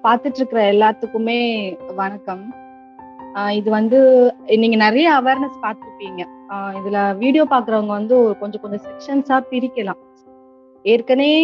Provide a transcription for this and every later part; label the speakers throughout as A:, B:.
A: பார்த்துட்டு இருக்கிற எல்லாத்துக்குமே வணக்கம் ஆஹ் இது வந்து நீங்க நிறைய அவேர்னஸ் பார்த்துருப்பீங்க ஆஹ் இதுல வீடியோ பாக்குறவங்க வந்து ஒரு கொஞ்சம் கொஞ்சம் செக்ஷன்ஸா பிரிக்கலாம் ஏற்கனவே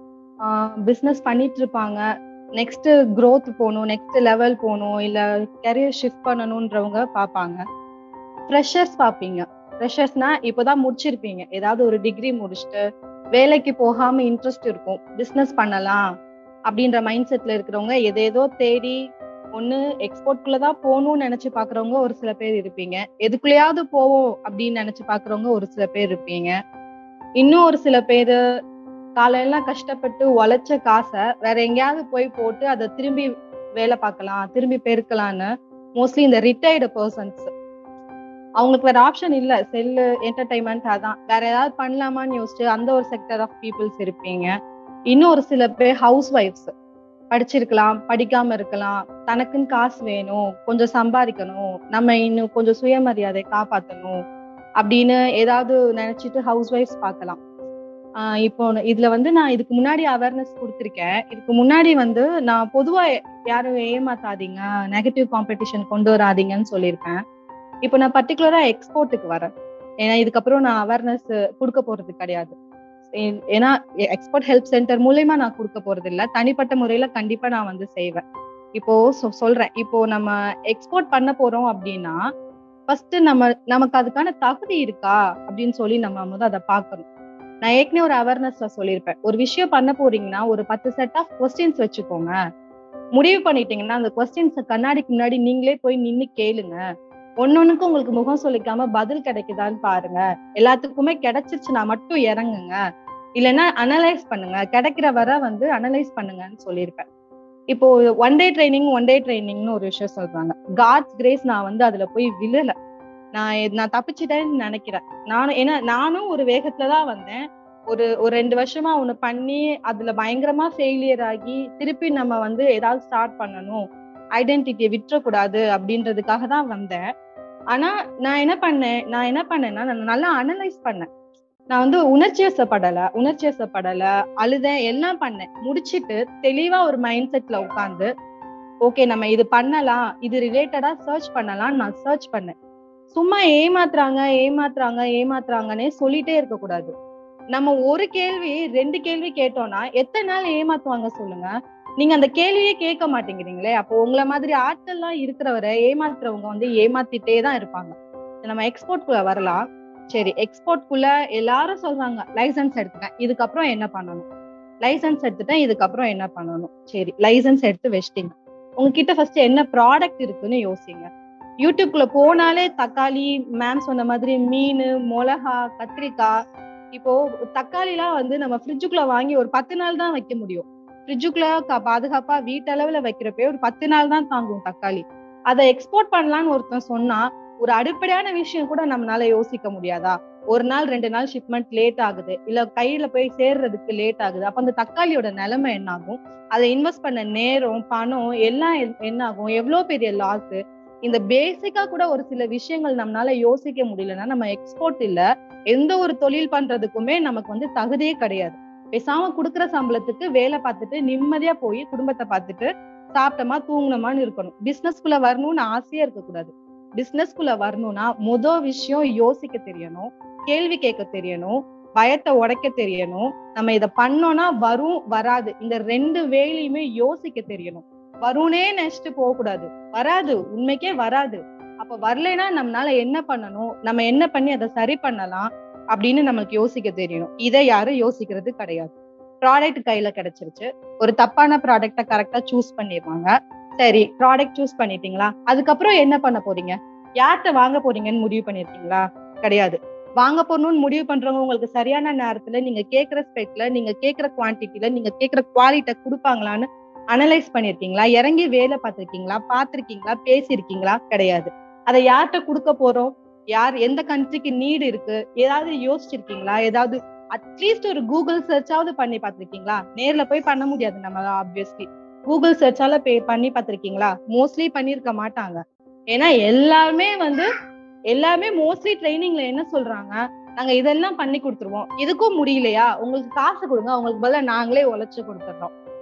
A: பிஸ்னஸ் பண்ணிட்டு இருப்பாங்க நெக்ஸ்ட் growth போகணும் நெக்ஸ்ட் லெவல் போகணும் இல்ல கரியர் ஷிஃப்ட் பண்ணணுன்றவங்க பார்ப்பாங்க ஃப்ரெஷர்ஸ் பார்ப்பீங்க ஃப்ரெஷர்ஸ்னா இப்போதான் முடிச்சிருப்பீங்க ஏதாவது ஒரு டிகிரி முடிச்சுட்டு வேலைக்கு போகாம இன்ட்ரெஸ்ட் இருக்கும் பிஸ்னஸ் பண்ணலாம் அப்படின்ற மைண்ட் செட்ல இருக்கிறவங்க எதேதோ தேடி ஒண்ணு எக்ஸ்போர்ட்குள்ள தான் போகணும்னு நினைச்சு பாக்குறவங்க ஒரு சில பேர் இருப்பீங்க எதுக்குள்ளயாவது போவோம் அப்படின்னு நினைச்சு பாக்குறவங்க ஒரு சில பேர் இருப்பீங்க இன்னும் ஒரு சில பேரு காலையெல்லாம் கஷ்டப்பட்டு உழைச்ச காசை வேற எங்கேயாவது போய் போட்டு அதை திரும்பி வேலை பார்க்கலாம் திரும்பி பெருக்கலாம்னு மோஸ்ட்லி இந்த ரிட்டையர்டு பர்சன்ஸ் அவங்களுக்கு வேற ஆப்ஷன் இல்ல செல்லு என்டர்டைன்மெண்ட் அதான் வேற ஏதாவது பண்ணலாமான்னு யோசிச்சு அந்த ஒரு செக்டர் ஆஃப் பீப்புள்ஸ் இருப்பீங்க இன்னும் ஒரு சில பேர் ஹவுஸ் ஒய்ஃப்ஸ் படிச்சிருக்கலாம் படிக்காம இருக்கலாம் தனக்குன்னு காசு வேணும் கொஞ்சம் சம்பாதிக்கணும் நம்ம இன்னும் கொஞ்சம் சுயமரியாதை காப்பாத்தணும் அப்படின்னு ஏதாவது நினைச்சிட்டு ஹவுஸ் ஒய்ஃப்ஸ் பார்க்கலாம் ஆஹ் இப்போ இதுல வந்து நான் இதுக்கு முன்னாடி அவேர்னஸ் கொடுத்துருக்கேன் இதுக்கு முன்னாடி வந்து நான் பொதுவா யாரும் ஏமாத்தாதீங்க நெகட்டிவ் காம்படிஷன் கொண்டு வராதீங்கன்னு சொல்லியிருப்பேன் இப்போ நான் பர்டிகுலரா எக்ஸ்போர்ட்டுக்கு வரேன் ஏன்னா இதுக்கப்புறம் நான் அவேர்னஸ் கொடுக்க போறது கிடையாது ஏ- ஏன்னா எக்ஸ்போர்ட் ஹெல்ப் சென்டர் மூலயமா நான் கொடுக்க போறது இல்ல தனிப்பட்ட முறையில கண்டிப்பா நான் வந்து செய்வேன் இப்போ சொ- சொல்றேன் இப்போ நம்ம எக்ஸ்போர்ட் பண்ண போறோம் அப்படின்னா ஃபர்ஸ்ட் நம்ம நமக்கு அதுக்கான தகுதி இருக்கா அப்படின்னு சொல்லி நம்ம வந்து அதை பார்க்கணும் நான் ஏற்கனவே ஒரு அவேர்னஸ்ல சொல்லியிருப்பேன் ஒரு விஷயம் பண்ண போறீங்கன்னா ஒரு பத்து செட் ஆஃப் கொஸ்டின்ஸ் வச்சுக்கோங்க முடிவு பண்ணிட்டீங்கன்னா அந்த கொஸ்டின்ஸ் கண்ணாடிக்கு முன்னாடி நீங்களே போய் நின்னு கேளுங்க ஒன்னொன்னுக்கு உங்களுக்கு முகம் சொல்லிக்காம பதில் கிடைக்குதான்னு பாருங்க எல்லாத்துக்குமே கிடைச்சிருச்சுன்னா மட்டும் இறங்குங்க இல்லைன்னா அனலைஸ் பண்ணுங்க கிடைக்கிற வரை வந்து அனலைஸ் பண்ணுங்கன்னு சொல்லியிருப்பேன் இப்போ one day training one day ட்ரைனிங்னு ஒரு விஷயம் சொல்றாங்க காட்ஸ் கிரேஸ் நான் வந்து அதுல போய் விழல நான் எ- நான் தப்பிச்சிட்டேன்னு நினைக்கிறேன் நானும் ஏன்னா நானும் ஒரு வேகத்துல தான் வந்தேன் ஒரு ஒரு ரெண்டு வருஷமா ஒண்ணு பண்ணி அதுல பயங்கரமா ஃபெயிலியர் ஆகி திருப்பி நம்ம வந்து ஏதாவது ஸ்டார்ட் பண்ணணும் ஐடென்டிட்டியை விட்டுறக்கூடாது அப்படின்றதுக்காக தான் வந்தேன் ஆனா நான் என்ன பண்ணேன் நான் என்ன பண்ணேன்னா நான் நல்லா அனலைஸ் பண்ணேன் நான் வந்து உணர்ச்சி வசப்படல உணர்ச்சி வசப்படல அழுதேன் எல்லாம் பண்ணேன் முடிச்சிட்டு தெளிவா ஒரு மைண்ட் செட்ல உட்காந்து ஓகே நம்ம இது பண்ணலாம் இது ரிலேட்டடா சர்ச் பண்ணலாம் நான் சர்ச் பண்ணேன் சும்மா ஏமாத்துறாங்க ஏமாத்துறாங்க ஏமாத்துறாங்கன்னே சொல்லிட்டே இருக்க கூடாது நம்ம ஒரு கேள்வி ரெண்டு கேள்வி கேட்டோம்னா எத்தனை நாள் ஏமாத்துவாங்க சொல்லுங்க நீங்க அந்த கேள்வியே கேட்க மாட்டேங்கிறீங்களே அப்போ உங்களை மாதிரி ஆட்கள்லாம் இருக்கிறவரை ஏமாத்துறவங்க வந்து ஏமாத்திட்டே தான் இருப்பாங்க நம்ம எக்ஸ்போர்ட்குள்ள வரலாம் சரி எக்ஸ்போர்ட்குள்ள எல்லாரும் சொல்றாங்க லைசன்ஸ் எடுத்துட்டேன் இதுக்கப்புறம் என்ன பண்ணணும் லைசன்ஸ் எடுத்துட்டேன் இதுக்கப்புறம் என்ன பண்ணணும் சரி லைசன்ஸ் எடுத்து வச்சிட்டீங்க உங்ககிட்ட ஃபர்ஸ்ட் என்ன ப்ராடக்ட் இருக்குன்னு யோசிங்க யூடியூப்குள்ள போனாலே தக்காளி மேம் சொன்ன மாதிரி மீன் மிளகா கத்திரிக்காய் இப்போ தக்காளிலாம் வந்து நம்ம ஃப்ரிட்ஜுக்குள்ள வாங்கி ஒரு பத்து நாள் தான் வைக்க முடியும் ஃப்ரிட்ஜுக்குள்ள க- பாதுகாப்பா வீட்டளவுல வைக்கிறப்பே ஒரு பத்து நாள் தான் தாங்கும் தக்காளி அதை எக்ஸ்போர்ட் பண்ணலாம்னு ஒருத்தன் சொன்னா ஒரு அடிப்படையான விஷயம் கூட நம்மளால யோசிக்க முடியாதா ஒரு நாள் ரெண்டு நாள் ஷிப்மெண்ட் லேட் ஆகுது இல்ல கையில போய் சேர்றதுக்கு லேட் ஆகுது அப்ப அந்த தக்காளியோட நிலைமை என்ன ஆகும் அதை இன்வெஸ்ட் பண்ண நேரம் பணம் எல்லாம் எ- என்ன ஆகும் எவ்வளவு பெரிய லாஸ் இந்த பேசிக்கா கூட ஒரு சில விஷயங்கள் நம்மளால யோசிக்க முடியலன்னா நம்ம எக்ஸ்போர்ட் இல்ல எந்த ஒரு தொழில் பண்றதுக்குமே நமக்கு வந்து தகுதியே கிடையாது பேசாம குடுக்குற சம்பளத்துக்கு வேலை பார்த்துட்டு நிம்மதியா போய் குடும்பத்தை பார்த்துட்டு சாப்பிட்டோமா தூங்கினோமான்னு இருக்கணும் பிசினஸ்குள்ள வரணும்னு ஆசையா இருக்கக்கூடாது பிசினஸ்குள்ள வரணும்னா முத விஷயம் யோசிக்க தெரியணும் கேள்வி கேட்க தெரியணும் பயத்தை உடைக்க தெரியணும் நம்ம இத பண்ணோம்னா வரும் வராது இந்த ரெண்டு வேலையுமே யோசிக்க தெரியணும் வரும்னே நினைச்சிட்டு போக கூடாது வராது உண்மைக்கே வராது அப்ப வரலைன்னா நம்மளால என்ன பண்ணணும் நம்ம என்ன பண்ணி அதை சரி பண்ணலாம் அப்படின்னு நமக்கு யோசிக்க தெரியணும் இதை யாரும் யோசிக்கிறது கிடையாது ப்ராடக்ட் கையில கிடைச்சிருச்சு ஒரு தப்பான ப்ராடக்ட கரெக்டா சூஸ் பண்ணிடுவாங்க சரி ப்ராடக்ட் சூஸ் பண்ணிட்டீங்களா அதுக்கப்புறம் என்ன பண்ண போறீங்க யார்கிட்ட வாங்க போறீங்கன்னு முடிவு பண்ணிருக்கீங்களா கிடையாது வாங்க போறணும்னு முடிவு பண்றவங்க உங்களுக்கு சரியான நேரத்துல நீங்க கேக்குற ஸ்பெக்ல நீங்க கேக்குற குவான்டிட்டில நீங்க கேக்குற குவாலிட்ட கொடுப்பாங்களான்னு அனலைஸ் பண்ணிருக்கீங்களா இறங்கி வேலை பார்த்திருக்கீங்களா பார்த்திருக்கீங்களா பேசியிருக்கீங்களா கிடையாது அதை யார்கிட்ட கொடுக்க போறோம் யார் எந்த கண்ட்ரிக்கு நீடு இருக்கு ஏதாவது யோசிச்சிருக்கீங்களா ஏதாவது அட்லீஸ்ட் ஒரு கூகுள் சர்ச்சாவது பண்ணி பார்த்திருக்கீங்களா நேர்ல போய் பண்ண முடியாது நம்ம ஆப்வியஸ்லி கூகுள் சர்ச்சால பே பண்ணி பார்த்திருக்கீங்களா மோஸ்ட்லி பண்ணிருக்க மாட்டாங்க ஏன்னா எல்லாருமே வந்து எல்லாமே மோஸ்ட்லி ட்ரைனிங்ல என்ன சொல்றாங்க நாங்க இதெல்லாம் பண்ணி கொடுத்துருவோம் இதுக்கும் முடியலையா உங்களுக்கு காசு கொடுங்க உங்களுக்கு பதிலா நாங்களே உழைச்சு கொடுத்துடுறோம்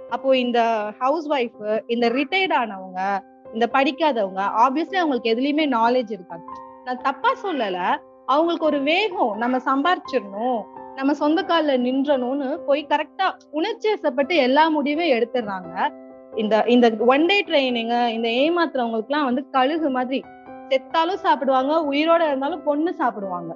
A: அப்போ இந்த ஹவுஸ் ஒய்ஃப் இந்த ரிட்டையர்ட் ஆனவங்க இந்த படிக்காதவங்க ஆப்வியஸ்லி அவங்களுக்கு எதுலயுமே நாலேஜ் இருக்காது நான் தப்பா சொல்லல அவங்களுக்கு ஒரு வேகம் நம்ம சம்பாரிச்சிடணும் நம்ம சொந்த கால்ல நின்றணும்னு போய் கரெக்டா உணர்ச்சி வசப்பட்டு எல்லா முடிவும் எடுத்துடுறாங்க இந்த இந்த ஒன் டே ட்ரைனிங் இந்த ஏமாத்துறவங்களுக்கு எல்லாம் வந்து கழுகு மாதிரி செத்தாலும் சாப்பிடுவாங்க உயிரோட இருந்தாலும் பொண்ணு சாப்பிடுவாங்க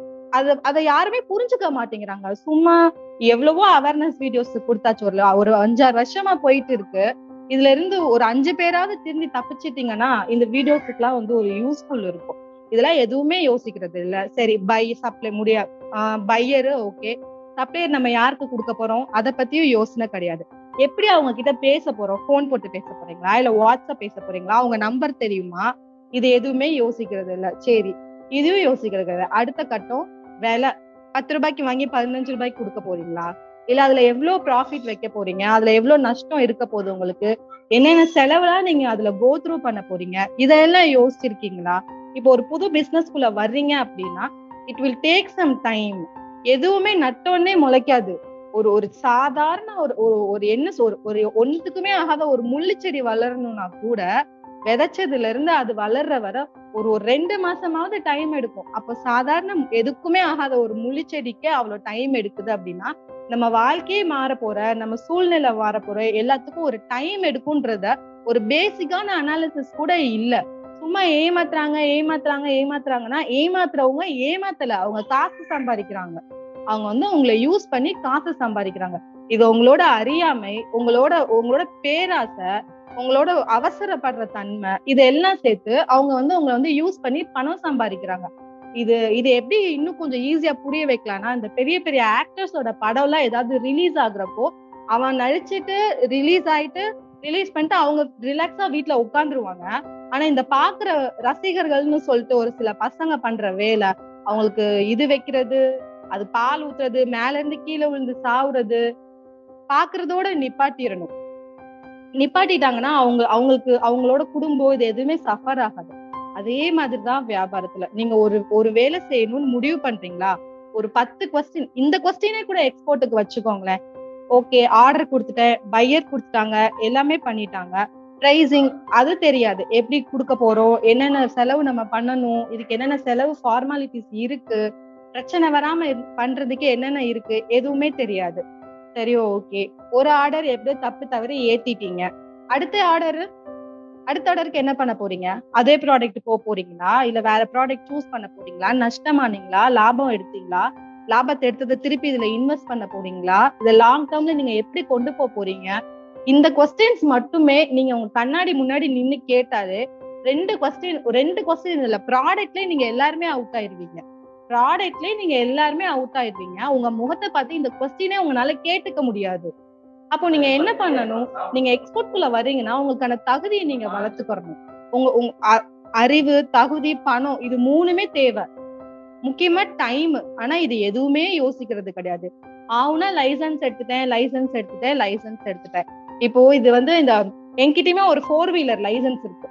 A: அத அதை யாருமே புரிஞ்சுக்க மாட்டேங்கிறாங்க சும்மா எவ்வளவோ அவேர்னஸ் வீடியோஸ் கொடுத்தாச்சு ஒரு ஒரு அஞ்சாறு வருஷமா போயிட்டு இருக்கு இதுல இருந்து ஒரு அஞ்சு பேராவது திரும்பி தப்பிச்சிட்டீங்கன்னா இந்த வீடியோஸுக்கு எல்லாம் வந்து ஒரு யூஸ்ஃபுல் இருக்கும் இதெல்லாம் எதுவுமே யோசிக்கிறது இல்ல சரி பை சப்ளை முடியா பையரு ஓகே சப்ளையர் நம்ம யாருக்கு கொடுக்க போறோம் அதை பத்தியும் யோசனை கிடையாது எப்படி அவங்க கிட்ட பேச போறோம் போன் போட்டு பேச போறீங்களா இல்ல வாட்ஸ்அப் பேச போறீங்களா அவங்க நம்பர் தெரியுமா இது எதுவுமே யோசிக்கிறது இல்ல சரி இதுவும் யோசிக்கிறது கிடையாது அடுத்த கட்டம் விலை பத்து ரூபாய்க்கு வாங்கி பதினஞ்சு ரூபாய்க்கு கொடுக்க போறீங்களா இல்ல அதுல எவ்வளவு ப்ராஃபிட் வைக்க போறீங்க அதுல எவ்வளவு நஷ்டம் இருக்க போகுது உங்களுக்கு என்னென்ன செலவுலாம் நீங்க அதுல கோ த்ரூ பண்ண போறீங்க இதெல்லாம் யோசிச்சிருக்கீங்களா இப்போ ஒரு புது பிசினஸ்குள்ள வர்றீங்க அப்படின்னா it will take some time எதுவுமே நட்டோன்னே முளைக்காது ஒரு ஒரு சாதாரண ஒரு ஒரு ஒரு என்ன ஒரு ஒரு ஒன்றுத்துக்குமே ஆகாத ஒரு முள்ளுச்செடி வளரணும்னா கூட விதைச்சதுல இருந்து அது வளர்ற வர ஒரு ஒரு ரெண்டு மாசமாவது டைம் எடுக்கும் அப்ப சாதாரண எதுக்குமே ஆகாத ஒரு முள்ளுச்செடிக்கே அவ்வளவு டைம் எடுக்குது அப்படின்னா நம்ம வாழ்க்கையே மாற போற நம்ம சூழ்நிலை மாற போற எல்லாத்துக்கும் ஒரு டைம் எடுக்கும்ன்றத ஒரு பேசிக்கான அனாலிசிஸ் கூட இல்ல சும்மா ஏமாத்துறாங்க ஏமாத்துறாங்க ஏமாத்துறாங்கன்னா ஏமாத்துறவங்க ஏமாத்தல அவங்க காசு சம்பாதிக்கிறாங்க அவங்க வந்து உங்களை யூஸ் பண்ணி காசு சம்பாதிக்கிறாங்க இது உங்களோட அறியாமை உங்களோட உங்களோட பேராசை உங்களோட அவசரப்படுற தன்மை இதெல்லாம் சேர்த்து அவங்க வந்து உங்களை வந்து யூஸ் பண்ணி பணம் சம்பாதிக்கிறாங்க இது இது எப்படி இன்னும் கொஞ்சம் ஈஸியா புரிய வைக்கலாம்னா இந்த பெரிய பெரிய ஆக்டர்ஸோட படம் எல்லாம் ஏதாவது ரிலீஸ் ஆகுறப்போ அவன் நடிச்சிட்டு ரிலீஸ் ஆயிட்டு ரிலீஸ் பண்ணிட்டு அவங்க ரிலாக்ஸா வீட்டுல உட்காந்துருவாங்க ஆனா இந்த பாக்குற ரசிகர்கள்னு சொல்லிட்டு ஒரு சில பசங்க பண்ற வேலை அவங்களுக்கு இது வைக்கிறது அது பால் ஊத்துறது மேல இருந்து கீழே விழுந்து சாவுறது பாக்குறதோட நிப்பாட்டிடணும் நிப்பாட்டிட்டாங்கன்னா அவங்க அவங்களுக்கு அவங்களோட குடும்பம் இது எதுவுமே சஃபர் ஆகாது அதே மாதிரிதான் வியாபாரத்துல நீங்க ஒரு ஒரு வேலை செய்யணும்னு முடிவு பண்றீங்களா ஒரு பத்து கொஸ்டின் இந்த கொஸ்டினே கூட எக்ஸ்போர்ட்டுக்கு வச்சுக்கோங்களேன் ஓகே ஆர்டர் கொடுத்துட்டேன் பையர் கொடுத்துட்டாங்க எல்லாமே பண்ணிட்டாங்க ப்ரைசிங் அது தெரியாது எப்படி கொடுக்க போறோம் என்னென்ன செலவு நம்ம பண்ணணும் இதுக்கு என்னென்ன செலவு ஃபார்மாலிட்டிஸ் இருக்கு பிரச்சனை வராம பண்றதுக்கு என்னென்ன இருக்கு எதுவுமே தெரியாது சரி ஓகே ஒரு ஆர்டர் எப்படியோ தப்பு தவறி ஏத்திட்டீங்க அடுத்த ஆர்டர் அடுத்த ஆர்டருக்கு என்ன பண்ண போறீங்க அதே ப்ராடக்ட் போக போறீங்களா இல்ல வேற ப்ராடக்ட் சூஸ் பண்ண போறீங்களா நஷ்டமானீங்களா லாபம் எடுத்தீங்களா லாபத்தை எடுத்ததை திருப்பி இதுல இன்வெஸ்ட் பண்ண போறீங்களா இதை லாங் டேர்ம்ல நீங்க எப்படி கொண்டு போக போறீங்க இந்த கொஸ்டின்ஸ் மட்டுமே நீங்க உங்க கண்ணாடி முன்னாடி நின்னு கேட்டாலே ரெண்டு கொஸ்டின் ரெண்டு கொஸ்டின் இல்ல ப்ராடக்ட்லயே நீங்க எல்லாருமே அவுட் ஆயிருவீங்க ப்ராடக்ட்லயே நீங்க எல்லாருமே அவுட் ஆயிருவீங்க உங்க முகத்தை பார்த்து இந்த கொஸ்டினே உங்களால கேட்டுக்க முடியாது அப்போ நீங்க என்ன பண்ணணும் நீங்க எக்ஸ்போர்ட் குள்ள வர்றீங்கன்னா உங்களுக்கான தகுதியை நீங்க வளர்த்துக்கறணும் உங்க உங்க அறிவு தகுதி பணம் இது மூணுமே தேவை முக்கியமா டைம் ஆனா இது எதுவுமே யோசிக்கிறது கிடையாது ஆவுனா லைசன்ஸ் எடுத்துட்டேன் லைசன்ஸ் எடுத்துட்டேன் லைசன்ஸ் எடுத்துட்டேன் இப்போ இது வந்து இந்த என்கிட்டயுமே ஒரு ஃபோர் வீலர் லைசன்ஸ் இருக்கு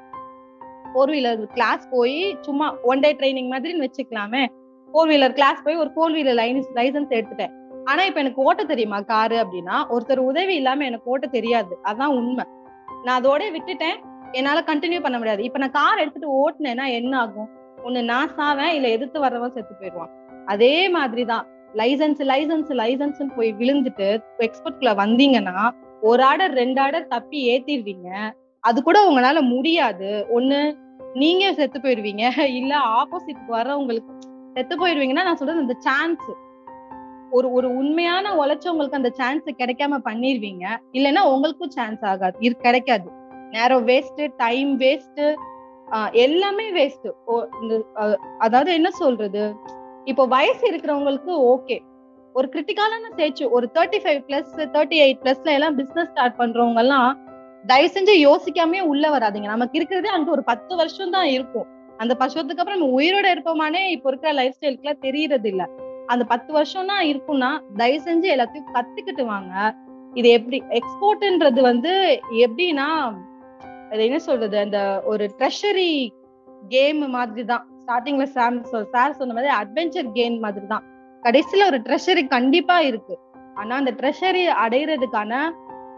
A: ஃபோர் வீலர் கிளாஸ் போய் சும்மா ஒன் டே ட்ரைனிங் மாதிரின்னு வச்சுக்கலாமே ஃபோர் வீலர் கிளாஸ் போய் ஒரு ஃபோர் வீலர் லைசன்ஸ் எடுத்துட்டேன் ஆனா இப்ப எனக்கு ஓட்ட தெரியுமா காரு அப்படின்னா ஒருத்தர் உதவி இல்லாம எனக்கு ஓட்ட தெரியாது அதான் உண்மை நான் அதோட விட்டுட்டேன் என்னால கண்டினியூ பண்ண முடியாது இப்ப நான் கார் எடுத்துட்டு ஓட்டுனேன்னா என்ன ஆகும் ஒண்ணு நான் சாவேன் இல்ல எதிர்த்து வர்றவன் செத்து போயிடுவான் அதே மாதிரிதான் லைசன்ஸ் லைசன்ஸ் லைசன்ஸ் போய் விழுந்துட்டு எக்ஸ்போர்ட்குள்ள வந்தீங்கன்னா ஒரு ஆர்டர் ரெண்டு ஆர்டர் தப்பி ஏத்திடுவீங்க அது கூட உங்களால முடியாது ஒண்ணு நீங்க செத்து போயிடுவீங்க இல்ல ஆப்போசிட் வர்றவங்களுக்கு செத்து போயிடுவீங்கன்னா நான் சொல்றது இந்த சான்ஸ் ஒரு ஒரு உண்மையான உழைச்சவங்களுக்கு அந்த சான்ஸ் கிடைக்காம பண்ணிருவீங்க இல்லைன்னா உங்களுக்கும் சான்ஸ் ஆகாது இது கிடைக்காது நேரம் வேஸ்ட் டைம் வேஸ்ட் எல்லாமே வேஸ்ட் அதாவது என்ன சொல்றது இப்போ வயசு இருக்கிறவங்களுக்கு ஓகே ஒரு கிரிட்டிக்கலான ஸ்டேஜ் ஒரு thirty five plus thirty eight பிளஸ்ல எல்லாம் பிசினஸ் ஸ்டார்ட் பண்றவங்க எல்லாம் தயவு செஞ்சு யோசிக்காமே உள்ள வராதிங்க நமக்கு இருக்கிறதே அங்க ஒரு பத்து வருஷம் தான் இருக்கும் அந்த பத்து வருஷத்துக்கு அப்புறம் நம்ம உயிரோட இருப்போமானே இப்போ இருக்கிற லைஃப் ஸ்டைலுக்குலாம் தெரியறது இல்ல அந்த பத்து வருஷம் தான் இருக்கும்னா தயவு செஞ்சு எல்லாத்தையும் கத்துக்கிட்டு வாங்க இது எப்படி எக்ஸ்போர்ட்ன்றது வந்து எப்படின்னா அது என்ன சொல்றது அந்த ஒரு ட்ரெஷரி கேம் மாதிரி தான் ஸ்டார்டிங்ல சாம் சார் சொன்ன மாதிரி அட்வென்ச்சர் கேம் மாதிரி தான் கடைசியில ஒரு ட்ரெஷரி கண்டிப்பா இருக்கு ஆனா அந்த ட்ரெஷரி அடையிறதுக்கான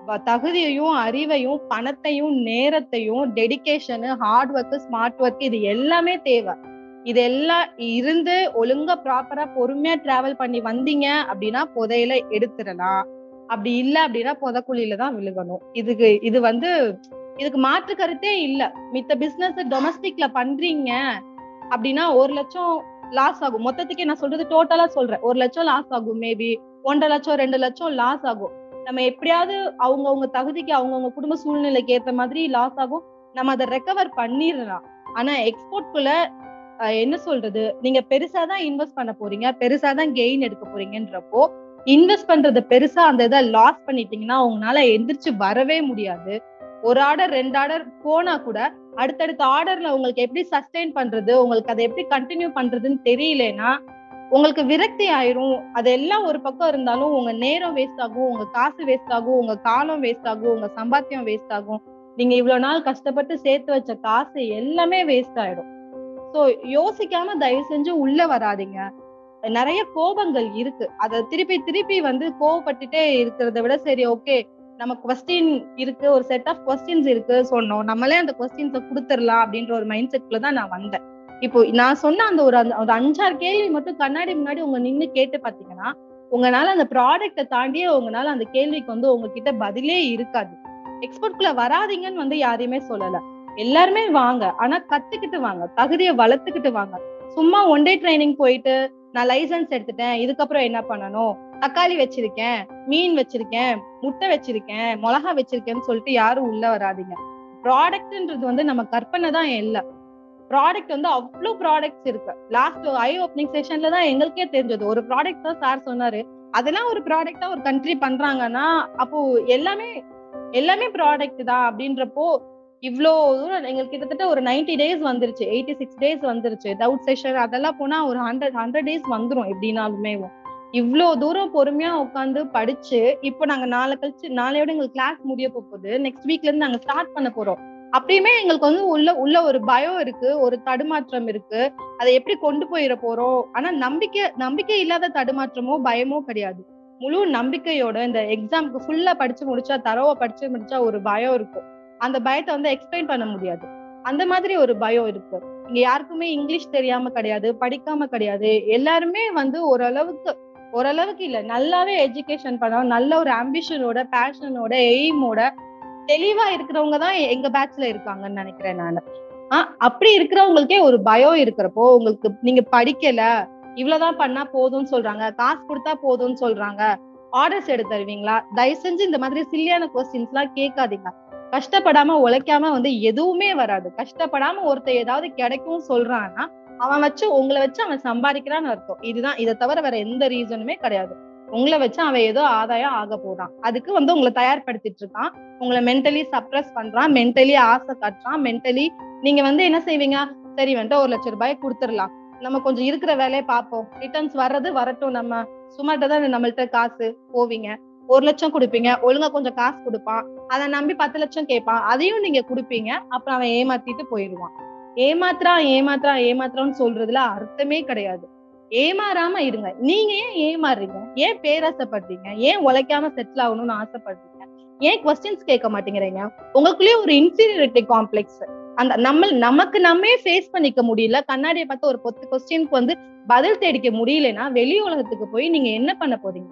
A: வ- தகுதியையும் அறிவையும் பணத்தையும் நேரத்தையும் dedication hard work smart work இது எல்லாமே தேவை இது எல்லாம் இருந்து ஒழுங்கா ப்ராப்பரா பொறுமையா டிராவல் பண்ணி வந்தீங்க அப்படின்னா புதையில எடுத்துடலாம் அப்படி இல்ல அப்படின்னா புதைக்குழியில தான் விழுகணும் இதுக்கு இது வந்து இதுக்கு மாற்று கருத்தே இல்ல மித்த பிசினஸ் டொமஸ்டிக்ல பண்றீங்க அப்படின்னா ஒரு லட்சம் லாஸ் ஆகும் மொத்தத்துக்கே நான் சொல்றது டோட்டலா சொல்றேன் ஒரு லட்சம் லாஸ் ஆகும் மேபி ஒன்றரை லட்சம் ரெண்டு லட்சம் லாஸ் ஆகும் நம்ம எப்படியாவது அவங்கவுங்க தகுதிக்கு அவங்கவுங்க குடும்ப சூழ்நிலைக்கு ஏத்த மாதிரி லாஸ் ஆகும் நம்ம அதை ரெக்கவர் பண்ணிடலாம் ஆனா எக்ஸ்போர்ட்குள்ள என்ன சொல்றது நீங்க பெருசா தான் இன்வெஸ்ட் பண்ண போறீங்க பெருசா தான் கெயின் எடுக்க போறீங்கன்றப்போ இன்வெஸ்ட் பண்றது பெருசா அந்த இதை லாஸ் பண்ணிட்டீங்கன்னா உங்களால எந்திரிச்சு வரவே முடியாது ஒரு ஆர்டர் ரெண்டு ஆர்டர் போனா கூட அடுத்தடுத்த ஆர்டர்ல உங்களுக்கு எப்படி சஸ்டெயின் பண்றது உங்களுக்கு அதை எப்படி கண்டினியூ பண்றதுன்னு தெரியலனா உங்களுக்கு விரக்தி ஆயிரும் அதெல்லாம் ஒரு பக்கம் இருந்தாலும் உங்க நேரம் வேஸ்ட் ஆகும் உங்க காசு வேஸ்ட் ஆகும் உங்க காலம் வேஸ்ட் ஆகும் உங்க சம்பாத்தியம் வேஸ்ட் ஆகும் நீங்க இவ்வளவு நாள் கஷ்டப்பட்டு சேர்த்து வச்ச காசு எல்லாமே வேஸ்ட் ஆயிடும் சோ யோசிக்காம தயவு செஞ்சு உள்ள வராதீங்க நிறைய கோபங்கள் இருக்கு அத திருப்பி திருப்பி வந்து கோவப்பட்டுட்டே இருக்கிறத விட சரி ஓகே நம்ம கொஸ்டின் இருக்கு ஒரு செட் ஆஃப் கொஸ்டின்ஸ் இருக்கு சொன்னோம் நம்மளே அந்த கொஸ்டின்ஸை கொடுத்துடலாம் அப்படின்ற ஒரு மைண்ட் செட்ல தான் நான் வந்தேன் இப்போ நான் சொன்ன அந்த ஒரு அந்த- ஒரு அஞ்சாறு கேள்வி மட்டும் கண்ணாடி முன்னாடி உங்க நின்னு கேட்டு பாத்தீங்கன்னா உங்களால அந்த ப்ராடக்ட்டை தாண்டியே உங்களால அந்த கேள்விக்கு வந்து உங்ககிட்ட பதிலே இருக்காது எக்ஸ்போர்ட்குள்ள வராதீங்கன்னு வந்து யாரையுமே சொல்லல எல்லாருமே வாங்க ஆனா கத்துக்கிட்டு வாங்க தகுதியை வளர்த்துக்கிட்டு வாங்க சும்மா ஒன் டே ட்ரைனிங் போயிட்டு நான் லைசன்ஸ் எடுத்துட்டேன் இதுக்கப்புறம் என்ன பண்ணணும் தக்காளி வச்சிருக்கேன் மீன் வச்சிருக்கேன் முட்டை வச்சிருக்கேன் மிளகா வச்சிருக்கேன்னு சொல்லிட்டு யாரும் உள்ள வராதீங்க ப்ராடக்ட்ன்றது வந்து நம்ம கற்பனை தான் இல்ல ப்ராடக்ட் வந்து அவ்வளவு ப்ராடக்ட்ஸ் இருக்கு லாஸ்ட் ஐ ஓப்பனிங் செஷன்ல தான் எங்களுக்கே தெரிஞ்சது ஒரு ப்ராடக்ட் தான் சார் சொன்னாரு அதெல்லாம் ஒரு ப்ராடக்டா ஒரு கண்ட்ரி பண்றாங்கன்னா அப்போ எல்லாமே எல்லாமே ப்ராடக்ட் தான் அப்படின்றப்போ இவ்ளோ தூரம் எங்களுக்கு கிட்டத்தட்ட ஒரு 90 டேஸ் வந்துருச்சு எயிட்டி சிக்ஸ் டேஸ் வந்துருச்சு டவுட் செஷன் அதெல்லாம் போனா ஒரு ஹண்ட்ரட் ஹண்ட்ரட் டேஸ் வந்துரும் எப்படின்னாலுமே இவ்ளோ தூரம் பொறுமையா உட்காந்து படிச்சு இப்போ நாங்க நாளை கழிச்சு நாளையோட எங்களுக்கு கிளாஸ் முடிய போகுது நெக்ஸ்ட் வீக்ல இருந்து நாங்க ஸ்டார்ட் பண்ண போறோம் அப்பயுமே எங்களுக்கு வந்து உள்ள உள்ள ஒரு பயம் இருக்கு ஒரு தடுமாற்றம் இருக்கு அதை எப்படி கொண்டு போயிட போறோம் ஆனா நம்பிக்கை நம்பிக்கை இல்லாத தடுமாற்றமோ பயமோ கிடையாது முழு நம்பிக்கையோட இந்த எக்ஸாம்க்கு ஃபுல்லா படிச்சு முடிச்சா தரவா படிச்சு முடிச்சா ஒரு பயம் இருக்கும் அந்த பயத்தை வந்து எக்ஸ்பிளைன் பண்ண முடியாது அந்த மாதிரி ஒரு பயம் இருக்கு இங்க யாருக்குமே இங்கிலீஷ் தெரியாம கிடையாது படிக்காம கிடையாது எல்லாருமே வந்து ஓரளவுக்கு ஓரளவுக்கு இல்ல நல்லாவே எஜுகேஷன் பண்ணோம் நல்ல ஒரு ஆம்பிஷனோட பேஷனோட எய்மோட தெளிவா இருக்கிறவங்க தான் எங்க பேட்ச்ல இருக்காங்கன்னு நினைக்கிறேன் நான் ஆஹ் அப்படி இருக்கிறவங்களுக்கே ஒரு பயம் இருக்கிறப்போ உங்களுக்கு நீங்க படிக்கல இவ்வளவுதான் பண்ணா போதும்னு சொல்றாங்க காசு கொடுத்தா போதும்னு சொல்றாங்க ஆர்டர்ஸ் எடுத்து தருவீங்களா தயவு செஞ்சு இந்த மாதிரி சில்லியான கொஸ்டின்ஸ் எல்லாம் கேட்காதீங்க கஷ்டப்படாம உழைக்காம வந்து எதுவுமே வராது கஷ்டப்படாம ஒருத்தர் ஏதாவது கிடைக்கும் சொல்றான்னா அவன் வச்சு உங்களை வச்சு அவன் சம்பாதிக்கிறான்னு அர்த்தம் இதுதான் இதை தவிர வேற எந்த ரீசனுமே கிடையாது உங்களை வச்சு அவன் ஏதோ ஆதாயம் ஆக போறான் அதுக்கு வந்து உங்களை தயார்படுத்திட்டு இருக்கான் உங்களை மென்டலி சப்ரஸ் பண்றான் மென்டலி ஆசை காட்டுறான் மென்டலி நீங்க வந்து என்ன செய்வீங்க சரி வந்துட்டு ஒரு லட்சம் ரூபாய் கொடுத்துடலாம் நம்ம கொஞ்சம் இருக்கிற வேலையை பார்ப்போம் ரிட்டர்ன்ஸ் வர்றது வரட்டும் நம்ம சும்மாட்ட தான் நம்மள்ட்ட காசு போவீங்க ஒரு லட்சம் கொடுப்பீங்க ஒழுங்கா கொஞ்சம் காசு கொடுப்பான் அதை நம்பி பத்து லட்சம் கேட்பான் அதையும் நீங்க கொடுப்பீங்க அப்புறம் அவன் ஏமாத்திட்டு போயிடுவான் ஏமாத்துறான் ஏமாத்துறான் ஏமாத்துறான்னு சொல்றதுல அர்த்தமே கிடையாது ஏமாறாம இருங்க நீங்க ஏன் ஏமாறுறீங்க ஏன் பேராசைப்படுறீங்க ஏன் உழைக்காம செட்டில் ஆகணும்னு ஆசைப்படுறீங்க ஏன் கொஸ்டின்ஸ் கேட்க மாட்டேங்கிறீங்க உங்களுக்குள்ளேயே ஒரு இன்ஃபீரியாரிட்டி காம்ப்ளெக்ஸ் அந்த நம்ம நமக்கு நம்மே ஃபேஸ் பண்ணிக்க முடியல கண்ணாடியை பார்த்து ஒரு பத்து கொஸ்டினுக்கு வந்து பதில் தேடிக்க முடியலன்னா வெளி உலகத்துக்கு போய் நீங்க என்ன பண்ண போறீங்க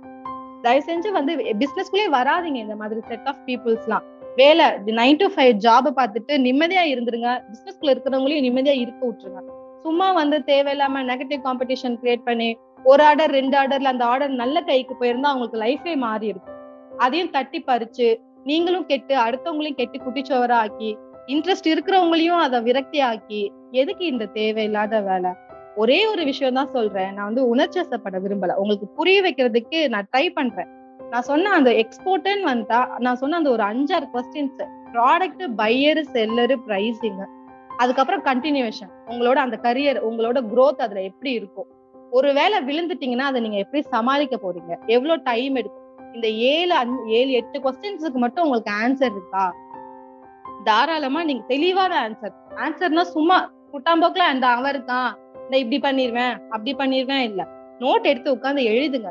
A: தயவு செஞ்சு வந்து பிசினஸ்குள்ளே வராதீங்க இந்த மாதிரி செட் ஆஃப் பீப்புள்ஸ்லாம் வேலை நைன் டு ஃபைவ் ஜாப் பார்த்துட்டு நிம்மதியா இருந்துருங்க பிசினஸ்குள்ள இருக்கிறவங்களையும் நிம்மதியா இருக்க விட்டுருங்க சும்மா வந்து தேவையில்லாம நெகட்டிவ் காம்படிஷன் கிரியேட் பண்ணி ஒரு ஆர்டர் ரெண்டு ஆர்டர்ல அந்த ஆர்டர் நல்ல கைக்கு போயிருந்தா அவங்களுக்கு லைஃபே மாறி இருக்கும் அதையும் தட்டி பறிச்சு நீங்களும் கெட்டு அடுத்தவங்களையும் கெட்டு குட்டிச்சோவரா ஆக்கி இன்ட்ரெஸ்ட் இருக்கிறவங்களையும் அதை விரக்தி ஆக்கி எதுக்கு இந்த தேவையில்லாத வேலை ஒரே ஒரு விஷயம் தான் சொல்றேன் நான் வந்து உணர்ச்சசப்பட விரும்பல உங்களுக்கு புரிய வைக்கிறதுக்கு நான் ட்ரை பண்றேன் நான் சொன்ன அந்த எக்ஸ்போர்ட்னு வந்தா நான் சொன்ன அந்த ஒரு அஞ்சாறு questions product buyer seller pricing அதுக்கப்புறம் கண்டினியூஷன் உங்களோட அந்த கரியர் உங்களோட growth அதுல எப்படி இருக்கும் ஒருவேளை விழுந்துட்டீங்கன்னா அதை நீங்க எப்படி சமாளிக்க போறீங்க எவ்வளவு டைம் எடுக்கும் இந்த ஏழு அஞ்சு ஏழு எட்டு கொஸ்டின்ஸுக்கு மட்டும் உங்களுக்கு ஆன்சர் இருக்கா தாராளமா நீங்க தெளிவான ஆன்சர் ஆன்சர்னா சும்மா குட்டாம்போக்குல அந்த அவன் இருக்கான் நான் இப்படி பண்ணிருவேன் அப்படி பண்ணிருவேன் இல்ல நோட் எடுத்து உட்கார்ந்து எழுதுங்க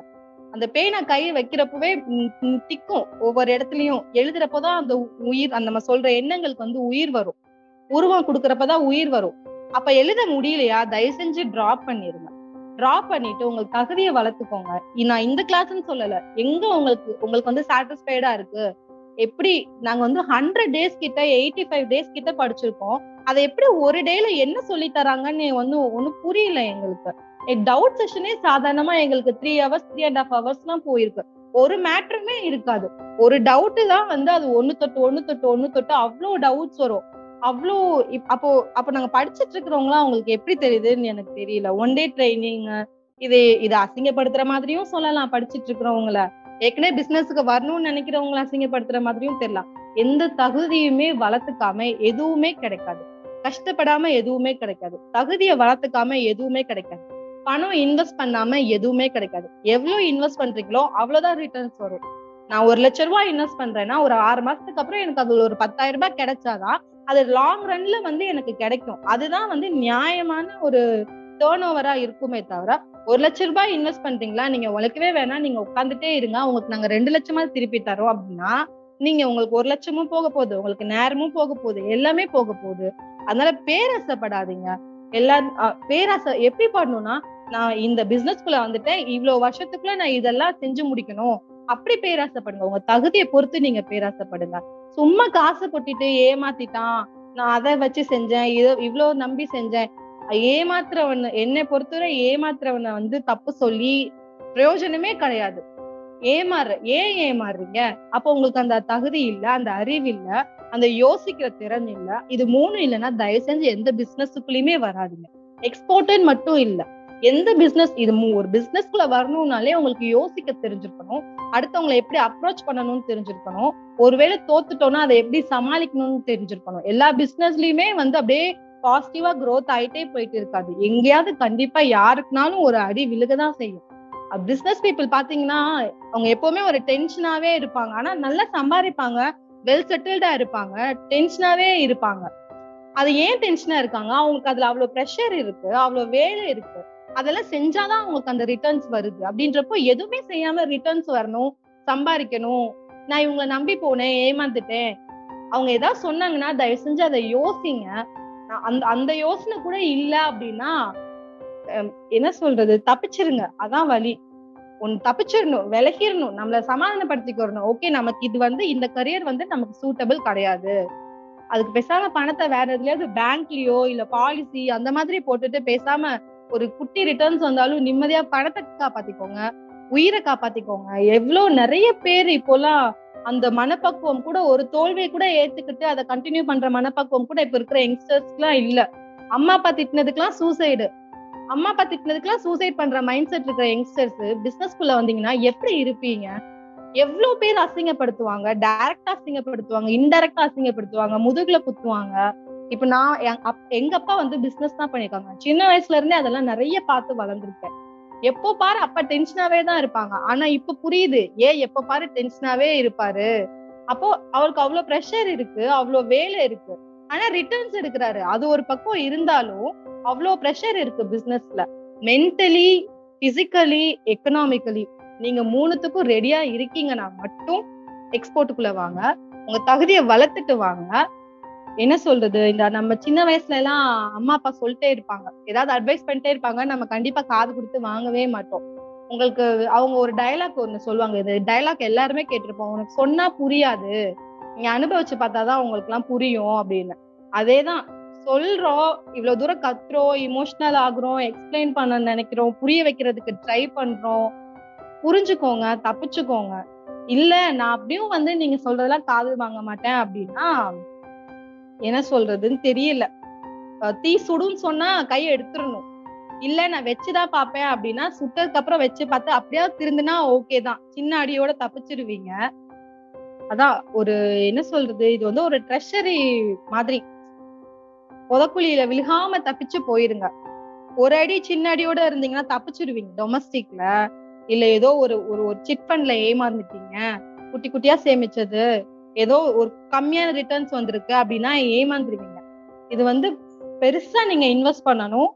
A: அந்த பேனா கையை வைக்கிறப்பவே ம், ம், திக்கும் ஒவ்வொரு இடத்துலயும் எழுதுறப்பதான் அந்த உ- உயிர் அந்த நம்ம சொல்ற எண்ணங்களுக்கு வந்து உயிர் வரும் உருவம் கொடுக்கறப்பதான் உயிர் வரும் அப்ப எழுத முடியலையா தயவு செஞ்சு டிராப் பண்ணிருங்க டிராப் பண்ணிட்டு உங்களுக்கு தகுதியை வளர்த்துக்கோங்க இ- நான் இந்த கிளாஸ்ன்னு சொல்லல எங்க உங்களுக்கு உங்களுக்கு வந்து சாட்டிஸ்ஃபைடா இருக்கு எப்படி நாங்க வந்து ஹண்ட்ரட் டேஸ் கிட்ட எயிட்டி ஃபைவ் டேஸ் கிட்ட படிச்சிருக்கோம் அதை எப்படி ஒரு டேல என்ன சொல்லி தராங்கன்னு வந்து ஒண்ணும் புரியல எங்களுக்கு டவுட் செஷனே சாதாரணமா எங்களுக்கு three hours three and half hours எல்லாம் போயிருக்கு ஒரு மேட்டருமே இருக்காது ஒரு டவுட் தான் வந்து அது ஒண்ணு தொட்டு ஒண்ணு தொட்டு ஒண்ணு தொட்டு அவ்வளோ டவுட்ஸ் வரும் அவ்வளோ இப்- அப்போ அப்போ நாங்க படிச்சிட்டு இருக்கிறவங்களாம் அவங்களுக்கு எப்படி தெரியுதுன்னு எனக்கு தெரியல ஒன் டே ட்ரைனிங் இது இது அசிங்கப்படுத்துற மாதிரியும் சொல்லலாம் படிச்சிட்டு இருக்கிறவங்கள ஏற்கனவே பிசினஸ்க்கு வரணும்னு நினைக்கிறவங்கள அசிங்கப்படுத்துற மாதிரியும் தெரியலாம் எந்த தகுதியுமே வளர்த்துக்காம எதுவுமே கிடைக்காது கஷ்டப்படாம எதுவுமே கிடைக்காது தகுதியை வளர்த்துக்காம எதுவுமே கிடைக்காது பணம் இன்வெஸ்ட் பண்ணாம எதுவுமே கிடைக்காது எவ்வளவு இன்வெஸ்ட் பண்றீங்களோ அவ்வளவுதான் ரிட்டர்ன்ஸ் வரும் நான் ஒரு லட்ச ரூபாய் இன்வெஸ்ட் பண்றேன்னா ஒரு ஆறு மாசத்துக்கு அப்புறம் எனக்கு அதுல ஒரு பத்தாயிரம் ரூபாய் கிடைச்சாதான் அது லாங் ரன்ல வந்து எனக்கு கிடைக்கும் அதுதான் வந்து நியாயமான ஒரு டேர்ன் ஓவரா இருக்குமே தவிர ஒரு லட்ச ரூபாய் இன்வெஸ்ட் பண்றீங்களா நீங்க உழைக்கவே வேணாம் நீங்க உட்காந்துட்டே இருங்க உங்களுக்கு நாங்க ரெண்டு லட்சமா திருப்பி தரோம் அப்படின்னா நீங்க உங்களுக்கு ஒரு லட்சமும் போக போகுது உங்களுக்கு நேரமும் போக போகுது எல்லாமே போக போகுது அதனால பேராசைப்படாதீங்க எல்லா அஹ், பேராசை எப்படி பண்ணணும்னா நான் இந்த பிசினஸ்குள்ள வந்துட்டேன் இவ்வளவு வருஷத்துக்குள்ள நான் இதெல்லாம் செஞ்சு முடிக்கணும் அப்படி பேராசைப்படுங்க உங்க தகுதியை பொறுத்து நீங்க பேராசைப்படுங்க சும்மா காசு கொட்டிட்டு ஏமாத்திட்டான் நான் அதை வச்சு செஞ்சேன் இத இவ்வளவு நம்பி செஞ்சேன் ஏமாத்துறவன் என்னை பொறுத்தவரை ஏமாத்துறவனை வந்து தப்பு சொல்லி பிரயோஜனமே கிடையாது ஏமாறு ஏன் ஏமாறுறீங்க அப்ப உங்களுக்கு அந்த தகுதி இல்ல அந்த அறிவு இல்ல அந்த யோசிக்கிற திறன் இல்ல இது மூணு இல்லைன்னா தயவு செஞ்சு எந்த பிசினஸுக்குள்ளயுமே வராதுங்க எக்ஸ்போர்ட்னு மட்டும் இல்ல எந்த பிசினஸ் இது மூ- ஒரு பிசினஸ்க்குள்ள வரணும்னாலே உங்களுக்கு யோசிக்க தெரிஞ்சிருக்கணும் அடுத்தவங்களை எப்படி அப்ரோச் பண்ணணும்னு தெரிஞ்சிருக்கணும் ஒருவேளை தோத்துட்டோம்னா அதை எப்படி சமாளிக்கணும்னு தெரிஞ்சிருக்கணும் எல்லா பிசினஸ்லயுமே வந்து அப்படியே பாசிட்டிவா growth ஆயிட்டே போயிட்டு இருக்காது எங்கேயாவது கண்டிப்பா யாருக்குனாலும் ஒரு அடி விழுகதான் செய்யும் பிசினஸ் பீப்புள் பாத்தீங்கன்னா அவங்க எப்பவுமே ஒரு டென்ஷனாவே இருப்பாங்க ஆனா நல்லா சம்பாதிப்பாங்க வெல் செட்டில்டா இருப்பாங்க டென்ஷனாவே இருப்பாங்க அது ஏன் டென்ஷனா இருக்காங்க அவங்களுக்கு அதுல அவ்வளவு ப்ரெஷர் இருக்கு அவ்வளவு வேலை இருக்கு அதெல்லாம் செஞ்சாதான் அவங்களுக்கு அந்த ரிட்டர்ன்ஸ் வருது அப்படின்றப்போ எதுவுமே செய்யாம ரிட்டர்ன்ஸ் வரணும் சம்பாதிக்கணும் நான் இவங்களை நம்பி போனேன் ஏமாந்துட்டேன் அவங்க ஏதாவது சொன்னாங்கன்னா தயவு செஞ்சு அதை யோசிங்க நான் அந்த அந்த யோசனை கூட இல்ல அப்படின்னா அஹ், என்ன சொல்றது தப்பிச்சிருங்க அதான் வழி ஒன்னு தப்பிச்சிடணும் விலகிடணும் நம்மள சமாதானப்படுத்திக்கிறணும் ஓகே நமக்கு இது வந்து இந்த கரியர் வந்து நமக்கு சூட்டபிள் கிடையாது அதுக்கு பேசாம பணத்தை வேற எதுலயாவது பேங்க்லயோ இல்ல பாலிசி அந்த மாதிரி போட்டுட்டு பேசாம ஒரு குட்டி ரிட்டர்ன்ஸ் வந்தாலும் நிம்மதியா பணத்தை காப்பாத்திக்கோங்க உயிரை காப்பாத்திக்கோங்க எவ்வளவு நிறைய பேர் இப்போலாம் அந்த மனப்பக்குவம் கூட ஒரு தோல்வியை கூட ஏத்துக்கிட்டு அதை கண்டினியூ பண்ற மனப்பக்குவம் கூட இப்ப இருக்கிற யங்ஸ்டர்ஸ்க்குலாம் இல்ல அம்மா அப்பா திட்டினதுக்கெல்லாம் சூசைடு அம்மா அப்பா திட்டினதுக்கெல்லாம் சூசைட் பண்ற மைண்ட் செட் இருக்கிற யங்ஸ்டர்ஸ் பிசினஸ்குள்ள வந்தீங்கன்னா எப்படி இருப்பீங்க எவ்வளவு பேர் அசிங்கப்படுத்துவாங்க டைரக்டா அசிங்கப்படுத்துவாங்க இன்டைரக்டா அசிங்கப்படுத்துவாங்க முதுகுல குத்துவாங்க இப்ப நான் என் அப்- எங்க அப்பா வந்து பிசினஸ் தான் பண்ணிருக்காங்க சின்ன வயசுல இருந்தே அதெல்லாம் நிறைய பார்த்து வளர்ந்துருக்கேன் எப்போ பாரு அப்பா டென்ஷனாவே தான் இருப்பாங்க ஆனா இப்ப புரியுது ஏன் எப்ப பாரு டென்ஷனாவே இருப்பாரு அப்போ அவருக்கு அவ்வளவு ப்ரெஷர் இருக்கு அவ்வளவு வேலை இருக்கு ஆனா ரிட்டர்ன்ஸ் எடுக்கிறாரு அது ஒரு பக்கம் இருந்தாலும் அவ்வளவு ப்ரெஷர் இருக்கு பிசினஸ்ல மென்டலி பிசிக்கலி எக்கனாமிக்கலி நீங்க மூணுத்துக்கும் ரெடியா இருக்கீங்கன்னா மட்டும் எக்ஸ்போர்ட்டுக்குள்ள வாங்க உங்க தகுதியை வளர்த்துட்டு வாங்க என்ன சொல்றது இந்த நம்ம சின்ன வயசுல எல்லாம் அம்மா அப்பா சொல்லிட்டே இருப்பாங்க ஏதாவது அட்வைஸ் பண்ணிட்டே இருப்பாங்க நம்ம கண்டிப்பா காது கொடுத்து வாங்கவே மாட்டோம் உங்களுக்கு அவங்க ஒரு டயலாக் ஒண்ணு சொல்லுவாங்க இது டயலாக் எல்லாருமே கேட்டிருப்போம் உனக்கு சொன்னா புரியாது நீங்க அனுபவிச்சு பார்த்தாதான் உங்களுக்கு எல்லாம் புரியும் அப்படின்னு அதேதான் சொல்றோம் இவ்வளவு தூரம் கத்துறோம் இமோஷனல் ஆகுறோம் எக்ஸ்பிளைன் பண்ண நினைக்கிறோம் புரிய வைக்கிறதுக்கு ட்ரை பண்றோம் புரிஞ்சுக்கோங்க தப்பிச்சுக்கோங்க இல்ல நான் அப்படியும் வந்து நீங்க சொல்றதெல்லாம் காது வாங்க மாட்டேன் அப்படின்னா என்ன சொல்றதுன்னு தெரியல அஹ் தீ சுடுன்னு சொன்னா கையை எடுத்துடணும் இல்ல நான் வச்சுதான் பாப்பேன் அப்படின்னா சுட்டதுக்கு அப்புறம் வச்சு பார்த்து அப்படியாவது திருந்துனா ஓகே தான் சின்ன அடியோட தப்பிச்சிருவீங்க அதான் ஒரு என்ன சொல்றது இது வந்து ஒரு ட்ரெஷரி மாதிரி புதக்குழியில விழுகாம தப்பிச்சு போயிருங்க ஒரு அடி சின்ன அடியோட இருந்தீங்கன்னா தப்பிச்சிருவீங்க டொமஸ்டிக்ல இல்ல ஏதோ ஒரு ஒரு ஒரு சிட் ஃபண்ட்ல ஏமாந்துட்டீங்க குட்டி குட்டியா சேமிச்சது ஏதோ ஒரு கம்மியான ரிட்டர்ன்ஸ் வந்திருக்கு அப்படின்னா ஏமாந்துருவீங்க இது வந்து பெருசா நீங்க இன்வெஸ்ட் பண்ணணும்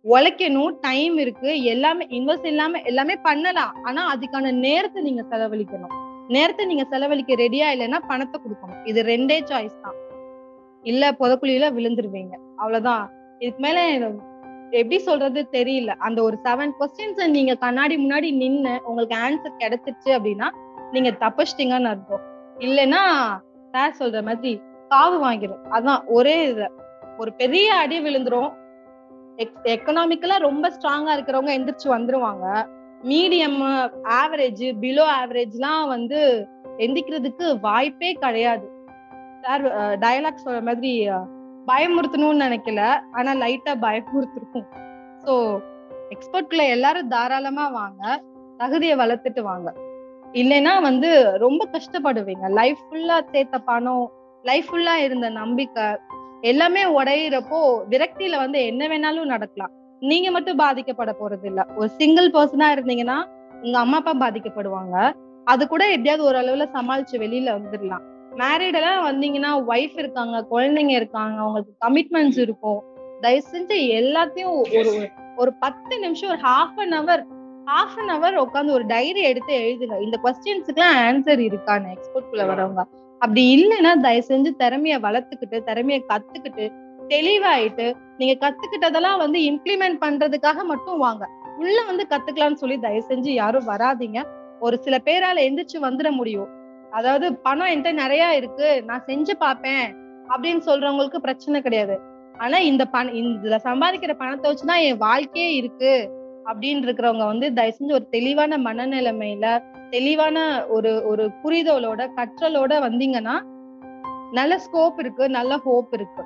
A: உழைக்கணும் டைம் இருக்கு எல்லாமே இன்வெஸ்ட் இல்லாம எல்லாமே பண்ணலாம் ஆனா அதுக்கான நேரத்தை நீங்க செலவழிக்கணும் நேரத்தை நீங்க செலவழிக்க ரெடியா இல்லைன்னா பணத்தை கொடுக்கணும் இது ரெண்டே சாய்ஸ் தான் இல்ல புதக்குழியில விழுந்துருவீங்க அவ்வளவுதான் இதுக்கு மேல எப்படி சொல்றது தெரியல அந்த ஒரு செவன் கொஸ்டின்ஸ் நீங்க கண்ணாடி முன்னாடி நின்னு உங்களுக்கு ஆன்சர் கிடைச்சிருச்சு அப்படின்னா நீங்க தப்பிச்சிட்டீங்கன்னு அர்த்தம் இல்லைன்னா சார் சொல்ற மாதிரி காவு வாங்கிடும் அதான் ஒரே இது ஒரு பெரிய அடி விழுந்துரும் எக்கனாமிக்கலா ரொம்ப ஸ்ட்ராங்கா இருக்கிறவங்க எந்திரிச்சு வந்துருவாங்க மீடியம் ஆவரேஜ் பிலோ ஆவரேஜ்லாம் வந்து எந்திக்கிறதுக்கு வாய்ப்பே கிடையாது சார் டயலாக் சொல்ற மாதிரி பயமுறுத்தணும்னு நினைக்கல ஆனா லைட்டா பயமுறுத்துருக்கும் ஸோ எக்ஸ்போர்ட்குள்ள எல்லாரும் தாராளமா வாங்க தகுதியை வளர்த்துட்டு வாங்க இல்லைன்னா வந்து ரொம்ப கஷ்டப்படுவீங்க லைஃப் ஃபுல்லா சேர்த்த பணம் லைஃப் ஃபுல்லா இருந்த நம்பிக்கை எல்லாமே உடையிறப்போ விரக்தியில வந்து என்ன வேணாலும் நடக்கலாம் நீங்க மட்டும் பாதிக்கப்பட போறது இல்ல ஒரு சிங்கிள் பர்சனா இருந்தீங்கன்னா உங்க அம்மா அப்பா பாதிக்கப்படுவாங்க அது கூட எப்படியாவது ஒரு அளவுல சமாளிச்சு வெளியில வந்துடலாம் மேரிட் எல்லாம் வந்தீங்கன்னா ஒய்ஃப் இருக்காங்க குழந்தைங்க இருக்காங்க அவங்களுக்கு கமிட்மெண்ட்ஸ் இருக்கும் தயவு செஞ்சு எல்லாத்தையும் ஒரு ஒரு பத்து நிமிஷம் ஒரு half an hour half an hour உட்காந்து ஒரு டைரி எடுத்து எழுதுங்க இந்த கொஸ்டின்ஸுக்குலாம் ஆன்சர் இருக்கான்னு எக்ஸ்போர்ட் குள்ள வரவங்க அப்படி இல்லைன்னா தயவு செஞ்சு திறமைய வளர்த்துக்கிட்டு திறமைய கத்துக்கிட்டு தெளிவாயிட்டு நீங்க கத்துக்கிட்டதெல்லாம் வந்து இம்ப்ளிமெண்ட் பண்றதுக்காக மட்டும் வாங்க உள்ள வந்து கத்துக்கலாம்னு சொல்லி தயவு செஞ்சு யாரும் வராதீங்க ஒரு சில பேரால எந்திரிச்சு வந்துட முடியும் அதாவது பணம் என்கிட்ட நிறைய இருக்கு நான் செஞ்சு பார்ப்பேன் அப்படின்னு சொல்றவங்களுக்கு பிரச்சனை கிடையாது ஆனா இந்த பண இதுல சம்பாதிக்கிற பணத்தை வச்சுதான் என் வாழ்க்கையே இருக்கு அப்படின்னு இருக்கிறவங்க வந்து தயவு செஞ்சு ஒரு தெளிவான மனநிலைமையில தெளிவான ஒரு ஒரு புரிதலோட கற்றலோட வந்தீங்கன்னா நல்ல ஸ்கோப் இருக்கு நல்ல ஹோப் இருக்கு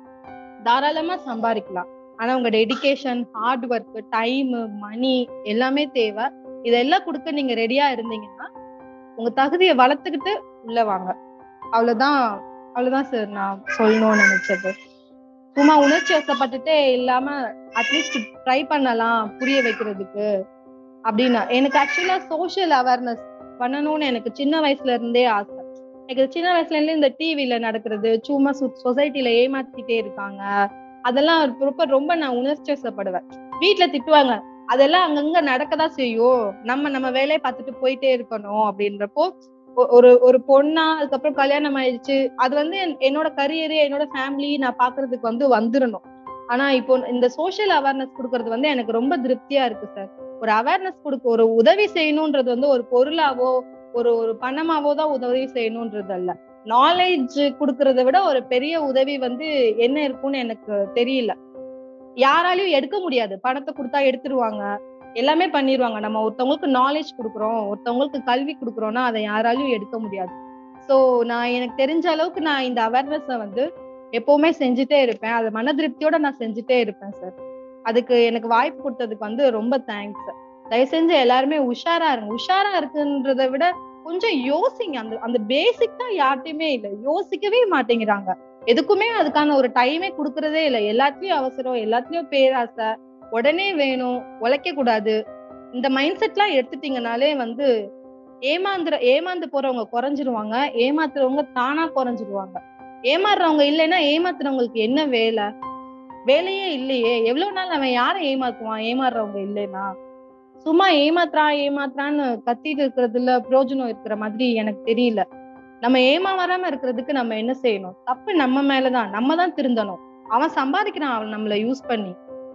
A: தாராளமா சம்பாதிக்கலாம் ஆனா உங்க dedication hard work time money எல்லாமே தேவை இதெல்லாம் கொடுக்க நீங்க ரெடியா இருந்தீங்கன்னா உங்க தகுதியை வளர்த்துக்கிட்டு உள்ள வாங்க அவ்வளவுதான் அவ்வளவுதான் சார் நான் சொல்லணும்னு நினைச்சது சும்மா உணர்ச்சி வசப்பட்டுட்டே இல்லாம அட்லீஸ்ட் ட்ரை பண்ணலாம் புரிய வைக்கிறதுக்கு அப்படின்னா எனக்கு ஆக்சுவலா சோசியல் அவேர்னஸ் பண்ணணும்னு எனக்கு சின்ன வயசுல இருந்தே ஆசை எனக்கு சின்ன வயசுல இருந்தே இந்த டிவில நடக்கிறது சும்மா சொசைட்டில ஏமாத்திட்டே இருக்காங்க அதெல்லாம் ரொம்ப ரொம்ப நான் உணர்ச்சி வசப்படுவேன் வீட்டுல திட்டுவாங்க அதெல்லாம் அங்கங்க நடக்கதான் செய்யும் நம்ம நம்ம வேலையை பார்த்துட்டு போயிட்டே இருக்கணும் அப்படின்றப்போ ஒரு ஒரு பொண்ணா அதுக்கப்புறம் கல்யாணம் ஆயிடுச்சு அது வந்து என்னோட கரியரு என்னோட ஃபேமிலி நான் பாக்குறதுக்கு வந்து வந்துடணும் ஆனா இப்போ இந்த சோசியல் அவேர்னஸ் கொடுக்கறது வந்து எனக்கு ரொம்ப திருப்தியா இருக்கு சார் ஒரு அவேர்னஸ் கொடுக்க ஒரு உதவி செய்யணும்ன்றது வந்து ஒரு பொருளாவோ ஒரு ஒரு பணமாவோ தான் உதவி செய்யணும்ன்றது அல்ல நாலேஜ் கொடுக்கறத விட ஒரு பெரிய உதவி வந்து என்ன இருக்கும்னு எனக்கு தெரியல யாராலையும் எடுக்க முடியாது பணத்தை கொடுத்தா எடுத்துருவாங்க எல்லாமே பண்ணிடுவாங்க நம்ம ஒருத்தவங்களுக்கு நாலேஜ் கொடுக்குறோம் ஒருத்தவங்களுக்கு கல்வி கொடுக்குறோம்னா அதை யாராலையும் எடுக்க முடியாது ஸோ நான் எனக்கு தெரிஞ்ச அளவுக்கு நான் இந்த அவேர்னஸை வந்து எப்பவுமே செஞ்சுட்டே இருப்பேன் அது மன திருப்தியோட நான் செஞ்சுட்டே இருப்பேன் சார் அதுக்கு எனக்கு வாய்ப்பு கொடுத்ததுக்கு வந்து ரொம்ப தேங்க்ஸ் தயவு செஞ்சு எல்லாருமே உஷாரா இருங்க உஷாரா இருக்குன்றத விட கொஞ்சம் யோசிங்க அந்த அந்த பேசிக் தான் யார்ட்டையுமே இல்லை யோசிக்கவே மாட்டேங்கிறாங்க எதுக்குமே அதுக்கான ஒரு டைமே கொடுக்கறதே இல்லை எல்லாத்துலயும் அவசரம் எல்லாத்துலயும் பேராசை உடனே வேணும் உழைக்க கூடாது இந்த மைண்ட் செட்லாம் எடுத்துட்டீங்கனாலே வந்து ஏமாந்துற ஏமாந்து போறவங்க குறைஞ்சிருவாங்க ஏமாத்துறவங்க தானா குறைஞ்சிருவாங்க ஏமாறுறவங்க இல்லைன்னா ஏமாத்துறவங்களுக்கு என்ன வேலை வேலையே இல்லையே எவ்வளவு நாள் அவன் யாரை ஏமாத்துவான் ஏமாறுறவங்க இல்லைன்னா சும்மா ஏமாத்துறான் ஏமாத்துறான்னு கத்திட்டு இருக்கிறதுல பிரயோஜனம் இருக்கிற மாதிரி எனக்கு தெரியல நம்ம ஏமா வராம இருக்கிறதுக்கு நம்ம என்ன செய்யணும் தப்பு நம்ம மேலதான் நம்ம தான் திருந்தணும் அவன் சம்பாதிக்கிறான் அவன் நம்மள யூஸ் பண்ணி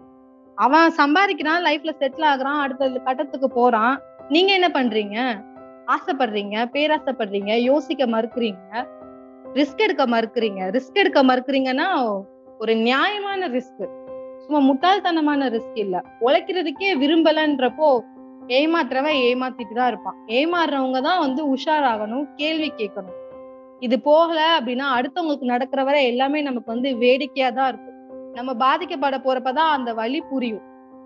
A: அவன் சம்பாதிக்கிறான் லைஃப்ல செட்டில் ஆகுறான் அடுத்த கட்டத்துக்கு போறான் நீங்க என்ன பண்றீங்க ஆசைப்படுறீங்க பேராசைப்படுறீங்க யோசிக்க மறுக்கிறீங்க ரிஸ்க் எடுக்க மறுக்கிறீங்க ரிஸ்க் எடுக்க மறுக்கிறீங்கன்னா ஒரு நியாயமான ரிஸ்க் சும்மா முட்டாள்தனமான ரிஸ்க் இல்ல உழைக்கிறதுக்கே விரும்பலன்றப்போ ஏமாத்துறவன் ஏமாத்திட்டு தான் இருப்பான் ஏமாறுறவங்க தான் வந்து உஷாராகணும் கேள்வி கேட்கணும் இது போகல அப்படின்னா அடுத்தவங்களுக்கு நடக்கிற வரை எல்லாமே நமக்கு வந்து வேடிக்கையா தான் இருக்கும் நம்ம பாதிக்கப்பட போறப்பதான் அந்த வழி புரியும்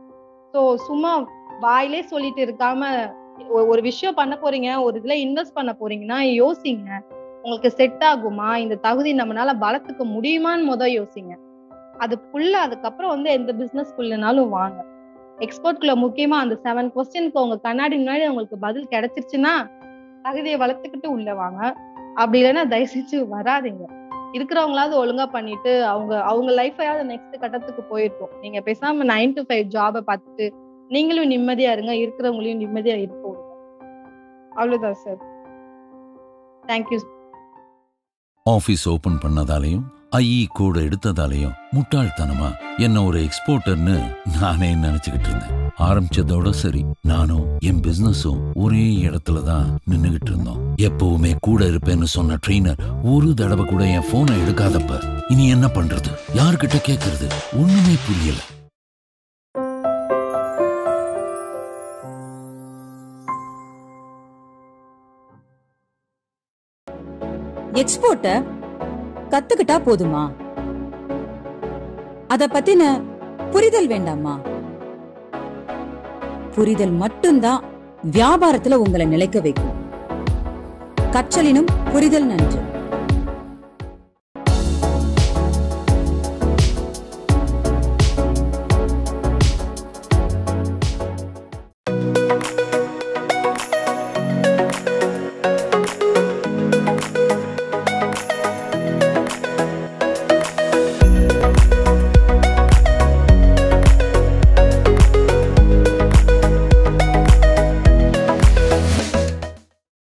A: சோ சும்மா வாயிலே சொல்லிட்டு இருக்காம ஒரு விஷயம் பண்ண போறீங்க ஒரு இதுல இன்வெஸ்ட் பண்ண போறீங்கன்னா யோசிங்க உங்களுக்கு செட் ஆகுமா இந்த தகுதி நம்மளால வளர்த்துக்க முடியுமான்னு முத யோசிங்க அதுக்குள்ள அதுக்கப்புறம் வந்து எந்த பிசினஸ்க்குள்ளனாலும் வாங்க எக்ஸ்போர்ட்குள்ள முக்கியமா அந்த செவன் கொஸ்டினுக்கு உங்க கண்ணாடி முன்னாடி உங்களுக்கு பதில் கிடைச்சிருச்சுன்னா தகுதியை வளர்த்துக்கிட்டு உள்ள வாங்க அப்படி இல்லைன்னா தயவு செஞ்சு வராதிங்க இருக்கிறவங்களாவது ஒழுங்கா பண்ணிட்டு அவங்க அவங்க லைஃபையாவது நெக்ஸ்ட் கட்டத்துக்கு போயிட்டோம் நீங்க பேசாம நைன் டு ஃபைவ் ஜாபை பார்த்துட்டு நீங்களும் நிம்மதியா இருங்க இருக்கிறவங்களையும் நிம்மதியா இருக்க விடுங்க அவ்வளவுதான் சார் தேங்க்யூ
B: ஆபீஸ் ஓபன் பண்ணதாலையும் ஐஇ கோடு எடுத்ததாலையும் முட்டாள்தனமா என்ன ஒரு எக்ஸ்போர்ட்டர்னு நானே நினைச்சுக்கிட்டு இருந்தேன் ஆரம்பிச்சதோட சரி நானும் என் பிசினஸும் ஒரே இடத்துல தான் நின்னுகிட்டு இருந்தோம் எப்பவுமே கூட இருப்பேன்னு சொன்ன ட்ரெயினர் ஒரு தடவை கூட என் போனை எடுக்காதப்ப இனி என்ன பண்றது யார்கிட்ட கேக்குறது ஒண்ணுமே புரியல
C: எக்ஸ்போர்ட்ட கத்துக்கிட்டா போதுமா அத பத்தின புரிதல் வேண்டாமா புரிதல் மட்டும்தான் வியாபாரத்துல உங்களை நிலைக்க வைக்கும் கற்றலினும் புரிதல் நன்று